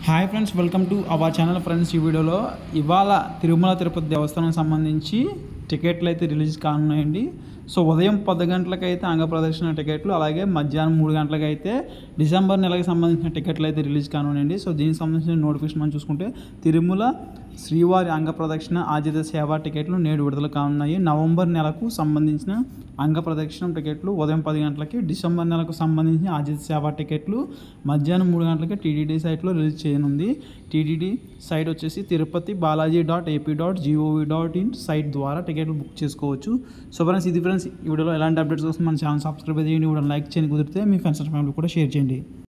hi friends welcome to our channel friends ఈ వీడియోలో ఇవాళ తిరుమల తిరుపతి దేవస్థానం సంబంధించి టికెట్లు అయితే రిలీజ్ కానున్నాయండి సో ఉదయం పది గంటలకు అయితే అంగ ప్రదర్శన టికెట్లు అలాగే మధ్యాహ్నం మూడు గంటలకు అయితే డిసెంబర్ నెలకి సంబంధించిన టికెట్లు అయితే రిలీజ్ కానున్నాయండి సో దీనికి సంబంధించిన నోటిఫికేషన్ మనం చూసుకుంటే తిరుమల శ్రీవారి అంగ ప్రదక్షిణ ఆజిత సేవా టికెట్లు నేడు విడుదల కానున్నాయి నవంబర్ నెలకు సంబంధించిన అంగ ప్రదక్షిణం టికెట్లు ఉదయం పది గంటలకి డిసెంబర్ నెలకు సంబంధించిన ఆజిత సేవా టికెట్లు మధ్యాహ్నం మూడు గంటలకి టీటీడీ సైట్లో రిలీజ్ చేయనుంది టీటీడీ సైట్ వచ్చేసి Tirupati Balaji dot AP dot GOV dot in site ద్వారా టికెట్లు బుక్ చేసుకోవచ్చు సో ఫ్రెండ్స్ ఇది ఫ్రెండ్స్ ఈ వీడియోలో ఎలాంటి అప్డేట్స్ కోసం మన ఛానల్ సబ్స్క్రైబ్ చేయండి కూడా లైక్ చేయండి కుదిరితే మీ ఫ్రెండ్స్ అండ్ ఫ్యామిలీ కూడా షేర్ చేయండి